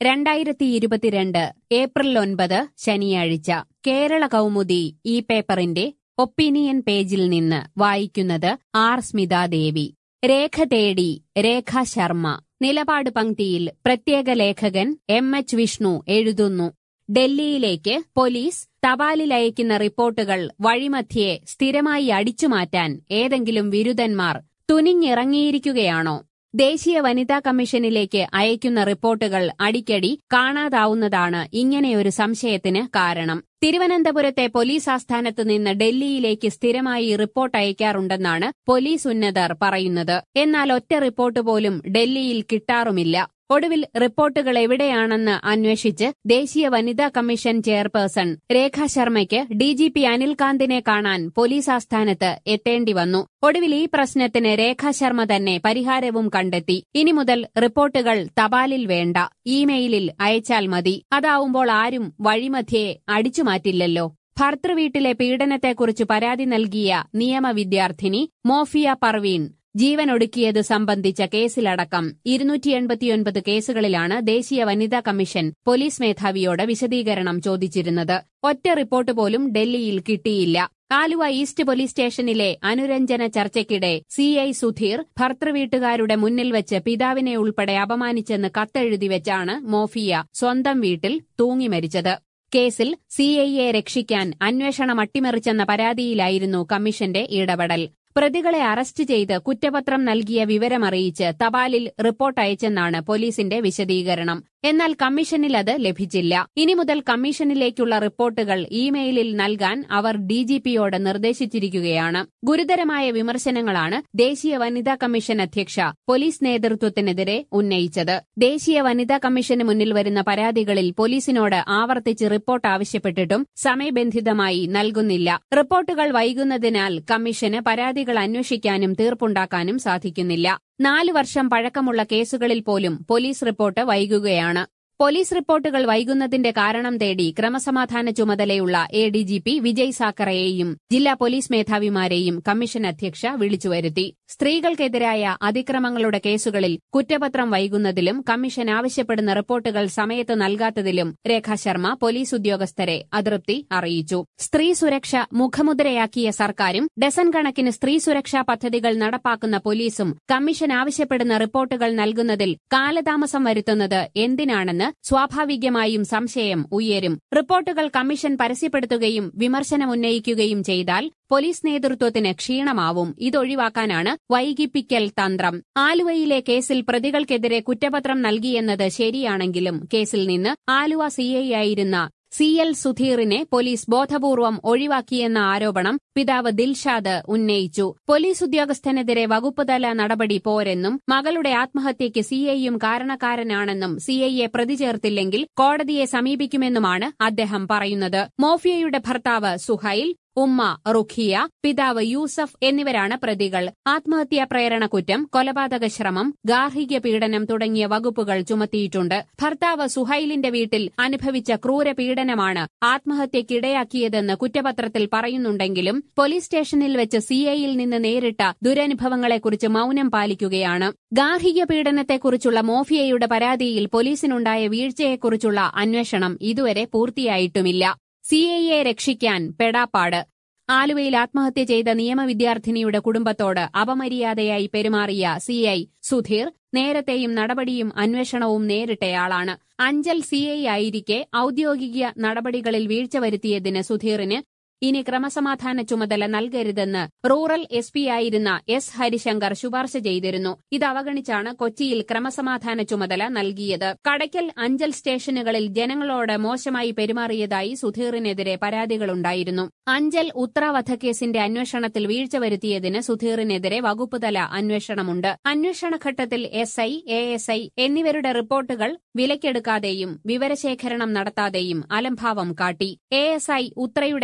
രണ്ടായിരത്തി ഇരുപത്തിരണ്ട് ഏപ്രിൽ ഒൻപത് ശനിയാഴ്ച കേരള കൗമുദി ഈ പേപ്പറിന്റെ ഒപ്പീനിയൻ പേജിൽ നിന്ന് വായിക്കുന്നത് ആർ സ്മിതാദേവി രേഖ തേടി രേഖ ശർമ്മ നിലപാട് പങ്ക്തിയിൽ പ്രത്യേക ലേഖകൻ എം എച്ച് വിഷ്ണു എഴുതുന്നു ഡൽഹിയിലേക്ക് പോലീസ് തപാലിലയക്കുന്ന റിപ്പോർട്ടുകൾ വഴിമധ്യേ സ്ഥിരമായി അടിച്ചുമാറ്റാൻ ഏതെങ്കിലും വിരുദ്ധന്മാർ തുനിഞ്ഞിറങ്ങിയിരിക്കുകയാണോ ദേശീയ വനിതാ കമ്മീഷനിലേക്ക് അയക്കുന്ന റിപ്പോർട്ടുകൾ അടിക്കടി കാണാതാവുന്നതാണ് ഇങ്ങനെയൊരു സംശയത്തിന് കാരണം തിരുവനന്തപുരത്തെ പോലീസ് ആസ്ഥാനത്ത് നിന്ന് ഡൽഹിയിലേക്ക് സ്ഥിരമായി റിപ്പോർട്ട് അയക്കാറുണ്ടെന്നാണ് പോലീസ് ഉന്നതർ പറയുന്നത് എന്നാൽ ഒറ്റ റിപ്പോർട്ട് പോലും ഡൽഹിയിൽ കിട്ടാറുമില്ല ഒടുവിൽ റിപ്പോർട്ടുകൾ എവിടെയാണെന്ന് അന്വേഷിച്ച് ദേശീയ വനിതാ കമ്മീഷൻ ചെയർപേഴ്സൺ രേഖ ശർമ്മയ്ക്ക് ഡിജിപി അനിൽകാന്തിനെ കാണാൻ പോലീസ് ആസ്ഥാനത്ത് എത്തേണ്ടി വന്നു ഒടുവിൽ ഈ പ്രശ്നത്തിന് രേഖ ശർമ്മ തന്നെ പരിഹാരവും കണ്ടെത്തി ഇനി മുതൽ റിപ്പോർട്ടുകൾ തപാലിൽ വേണ്ട ഇമെയിലിൽ അയച്ചാൽ മതി അതാവുമ്പോൾ ആരും വഴിമധ്യേ അടിച്ചുമാറ്റില്ലല്ലോ ഭർത്തൃവീട്ടിലെ പീഡനത്തെക്കുറിച്ച് പരാതി നൽകിയ നിയമ വിദ്യാർത്ഥിനി മോഫിയ പർവീൻ ജീവനൊടുക്കിയത് സംബന്ധിച്ച കേസിലടക്കം ഇരുന്നൂറ്റി എൺപത്തിയൊൻപത് കേസുകളിലാണ് ദേശീയ വനിതാ കമ്മീഷൻ പോലീസ് മേധാവിയോട് വിശദീകരണം ചോദിച്ചിരുന്നത് ഒറ്റ റിപ്പോർട്ട് പോലും ഡൽഹിയിൽ കിട്ടിയില്ല ആലുവ ഈസ്റ്റ് പോലീസ് സ്റ്റേഷനിലെ അനുരഞ്ജന ചർച്ചയ്ക്കിടെ സി ഐ സുധീർ ഭർത്തൃവീട്ടുകാരുടെ മുന്നിൽ വെച്ച് പിതാവിനെ ഉൾപ്പെടെ അപമാനിച്ചെന്ന് കത്തെഴുതി വെച്ചാണ് മോഫിയ സ്വന്തം വീട്ടിൽ തൂങ്ങി മരിച്ചത് കേസിൽ സിഐയെ രക്ഷിക്കാൻ അന്വേഷണം അട്ടിമറിച്ചെന്ന പരാതിയിലായിരുന്നു കമ്മീഷന്റെ ഇടപെടൽ പ്രതികളെ അറസ്റ്റ് ചെയ്ത് കുറ്റപത്രം നൽകിയ വിവരമറിയിച്ച് തപാലിൽ റിപ്പോർട്ട് അയച്ചെന്നാണ് പോലീസിന്റെ വിശദീകരണം എന്നാൽ കമ്മീഷനിൽ അത് ലഭിച്ചില്ല ഇനി മുതൽ കമ്മീഷനിലേക്കുള്ള റിപ്പോർട്ടുകൾ ഇമെയിലിൽ നൽകാൻ അവർ ഡിജിപിയോട് നിർദ്ദേശിച്ചിരിക്കുകയാണ് ഗുരുതരമായ വിമർശനങ്ങളാണ് ദേശീയ വനിതാ കമ്മീഷൻ അധ്യക്ഷ പോലീസ് നേതൃത്വത്തിനെതിരെ ഉന്നയിച്ചത് ദേശീയ വനിതാ കമ്മീഷന് മുന്നിൽ വരുന്ന പരാതികളിൽ പോലീസിനോട് ആവർത്തിച്ച് റിപ്പോർട്ട് ആവശ്യപ്പെട്ടിട്ടും സമയബന്ധിതമായി നൽകുന്നില്ല റിപ്പോർട്ടുകൾ വൈകുന്നതിനാൽ കമ്മീഷന് പരാതികൾ അന്വേഷിക്കാനും തീർപ്പുണ്ടാക്കാനും സാധിക്കുന്നില്ല നാലു വർഷം പഴക്കമുള്ള കേസുകളിൽ പോലും പോലീസ് റിപ്പോർട്ട് വൈകുകയാണ് പോലീസ് റിപ്പോർട്ടുകൾ വൈകുന്നതിന്റെ കാരണം തേടി ക്രമസമാധാന ചുമതലയുള്ള A D G P Vijay സാക്കറയെയും ജില്ലാ പോലീസ് മേധാവിമാരെയും കമ്മീഷൻ അധ്യക്ഷ വിളിച്ചുവരുത്തി സ്ത്രീകൾക്കെതിരായ അതിക്രമങ്ങളുടെ കേസുകളിൽ കുറ്റപത്രം വൈകുന്നതിലും കമ്മീഷൻ ആവശ്യപ്പെടുന്ന റിപ്പോർട്ടുകൾ സമയത്ത് നൽകാത്തതിലും രേഖ ശർമ്മ പോലീസ് ഉദ്യോഗസ്ഥരെ അതൃപ്തി അറിയിച്ചു സ്ത്രീ സുരക്ഷ മുഖമുദ്രയാക്കിയ സർക്കാരും ഡസൻ കണക്കിന് സ്ത്രീ സുരക്ഷാ പദ്ധതികൾ നടപ്പാക്കുന്ന പോലീസും കമ്മീഷൻ ആവശ്യപ്പെടുന്ന റിപ്പോർട്ടുകൾ നൽകുന്നതിൽ കാലതാമസം വരുത്തുന്നത് എന്തിനാണെന്ന് സ്വാഭാവികമായും സംശയം ഉയരും റിപ്പോർട്ടുകൾ കമ്മീഷൻ പരസ്യപ്പെടുത്തുകയും വിമർശനമുന്നയിക്കുകയും ചെയ്താൽ പോലീസ് നേതൃത്വത്തിന് ക്ഷീണമാവും ഇതൊഴിവാക്കാനാണ് വൈകിപ്പിക്കൽ തന്ത്രം ആലുവയിലെ കേസിൽ പ്രതികൾക്കെതിരെ കുറ്റപത്രം നൽകിയെന്നത് ശരിയാണെങ്കിലും കേസിൽ നിന്ന് ആലുവ സിഐ ആയിരുന്ന സി എൽ സുധീറിനെ പോലീസ് ബോധപൂർവം ഒഴിവാക്കിയെന്ന ആരോപണം പിതാവ് ദിൽഷാദ് ഉന്നയിച്ചു പോലീസ് ഉദ്യോഗസ്ഥനെതിരെ വകുപ്പുതല നടപടി പോരെന്നും മകളുടെ ആത്മഹത്യയ്ക്ക് സിഐയും കാരണക്കാരനാണെന്നും സിഐയെ പ്രതി ചേർത്തില്ലെങ്കിൽ കോടതിയെ സമീപിക്കുമെന്നുമാണ് അദ്ദേഹം പറയുന്നത് മോഫിയയുടെ ഭർത്താവ് സുഹൈൽ ഉമ്മ റുഖിയ പിതാവ് യൂസഫ് എന്നിവരാണ് പ്രതികൾ ആത്മഹത്യാ പ്രേരണ കുറ്റം കൊലപാതക ശ്രമം ഗാർഹിക പീഡനം തുടങ്ങിയ വകുപ്പുകൾ ചുമത്തിയിട്ടുണ്ട് ഭർത്താവ് സുഹൈലിന്റെ വീട്ടിൽ അനുഭവിച്ച ക്രൂര പീഡനമാണ് ആത്മഹത്യക്കിടയാക്കിയതെന്ന് കുറ്റപത്രത്തിൽ പറയുന്നുണ്ടെങ്കിലും പോലീസ് സ്റ്റേഷനിൽ വെച്ച് സിഐയിൽ നിന്ന് നേരിട്ട ദുരനുഭവങ്ങളെക്കുറിച്ച് മൌനം പാലിക്കുകയാണ് ഗാർഹിക പീഡനത്തെക്കുറിച്ചുള്ള മോഫിയയുടെ പരാതിയിൽ പോലീസിനുണ്ടായ വീഴ്ചയെക്കുറിച്ചുള്ള അന്വേഷണം ഇതുവരെ പൂർത്തിയായിട്ടുമില്ല സിഐയെ രക്ഷിക്കാൻ പെടാപ്പാട് ആലുവയിൽ ആത്മഹത്യ ചെയ്ത നിയമവിദ്യാർത്ഥിനിയുടെ കുടുംബത്തോട് അപമര്യാദയായി പെരുമാറിയ സിഐ സുധീർ നേരത്തെയും നടപടിയും അന്വേഷണവും നേരിട്ടയാളാണ് അഞ്ചൽ സിഐ ആയിരിക്കെ ഔദ്യോഗിക നടപടികളിൽ വീഴ്ച വരുത്തിയതിന് സുധീറിന് ഇനി ക്രമസമാധാന ചുമതല നൽകരുതെന്ന് റൂറൽ എസ് പി ആയിരുന്ന എസ് ഹരിശങ്കർ ശുപാർശ ചെയ്തിരുന്നു ഇത് അവഗണിച്ചാണ് കൊച്ചിയിൽ ക്രമസമാധാന ചുമതല നൽകിയത് കടയ്ക്കൽ അഞ്ചൽ സ്റ്റേഷനുകളിൽ ജനങ്ങളോട് മോശമായി പെരുമാറിയതായി സുധീറിനെതിരെ പരാതികളുണ്ടായിരുന്നു അഞ്ചൽ ഉത്ര വധക്കേസിന്റെ അന്വേഷണത്തിൽ വീഴ്ച വരുത്തിയതിന് സുധീറിനെതിരെ വകുപ്പുതല അന്വേഷണമുണ്ട് അന്വേഷണഘട്ടത്തിൽ S I A S I എന്നിവരുടെ റിപ്പോർട്ടുകൾ വിലക്കെടുക്കാതെയും വിവരശേഖരണം നടത്താതെയും അലംഭാവം കാട്ടി എ എസ് ഐ ഉത്രയുടെ ഇൻക്വസ്റ്റ്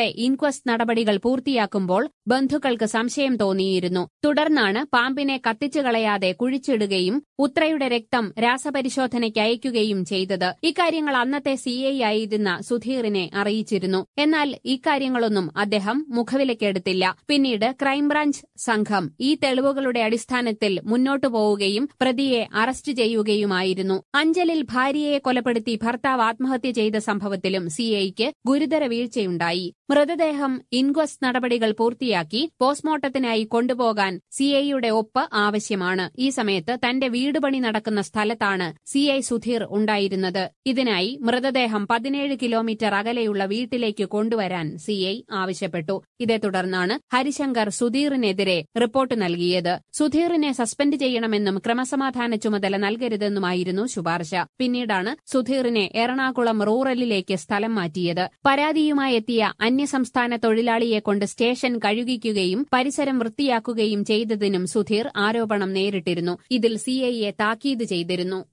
ഇൻക്വസ്റ്റ് നടപടികൾ പൂർത്തിയാക്കുമ്പോൾ ബന്ധുക്കൾക്ക് സംശയം തോന്നിയിരുന്നു തുടർന്നാണ് പാമ്പിനെ കത്തിച്ചു കളയാതെ കുഴിച്ചിടുകയും ഉത്രയുടെ രക്തം രാസപരിശോധനയ്ക്ക് അയക്കുകയും ചെയ്തത് ഇക്കാര്യങ്ങൾ അന്നത്തെ സിഐ ആയിരുന്ന സുധീറിനെ അറിയിച്ചിരുന്നു എന്നാൽ ഇക്കാര്യങ്ങളൊന്നും അദ്ദേഹം മുഖവിലക്കെടുത്തില്ല പിന്നീട് ക്രൈംബ്രാഞ്ച് സംഘം ഈ തെളിവുകളുടെ അടിസ്ഥാനത്തിൽ മുന്നോട്ടു പോവുകയും പ്രതിയെ അറസ്റ്റ് ചെയ്യുകയുമായിരുന്നു അഞ്ചലിൽ ഭാര്യയെ കൊലപ്പെടുത്തി ഭർത്താവ് ആത്മഹത്യ ചെയ്ത സംഭവത്തിലും സിഐക്ക് ഗുരുതര വീഴ്ചയുണ്ടായി മൃതദേഹം ഇൻക്വസ്റ്റ് നടപടികൾ പൂർത്തിയാക്കി പോസ്റ്റ്മോർട്ടത്തിനായി കൊണ്ടുപോകാൻ സിഐയുടെ ഒപ്പ് ആവശ്യമാണ് ഈ സമയത്ത് തന്റെ വീടുപണി നടക്കുന്ന സ്ഥലത്താണ് സിഐ സുധീർ ഉണ്ടായിരുന്നത് ഇതിനായി മൃതദേഹം പതിനേഴ് കിലോമീറ്റർ അകലെയുള്ള വീട്ടിലേക്ക് കൊണ്ടുവരാൻ സിഐ ആവശ്യപ്പെട്ടു ഇതേ തുടർന്നാണ് ഹരിശങ്കർ സുധീറിനെതിരെ റിപ്പോർട്ട് നൽകിയത് സുധീറിനെ സസ്പെൻഡ് ചെയ്യണമെന്നും ക്രമസമാധാന ചുമതല നൽകരുതെന്നുമായിരുന്നു ശുപാർശ പിന്നീടാണ് സുധീറിനെ എറണാകുളം റൂറലിലേക്ക് സ്ഥലം മാറ്റിയത് പരാതിയുമായി എത്തിയ അന്യസംസ്ഥാന തൊഴിലാളിയെ കൊണ്ട് സ്റ്റേഷൻ കഴുകിക്കുകയും പരിസരം വൃത്തിയാക്കുകയും ചെയ്തതിനും സുധീർ ആരോപണം നേരിട്ടിരുന്നു ഇതിൽ സിഐയെ താക്കീത് ചെയ്തിരുന്നു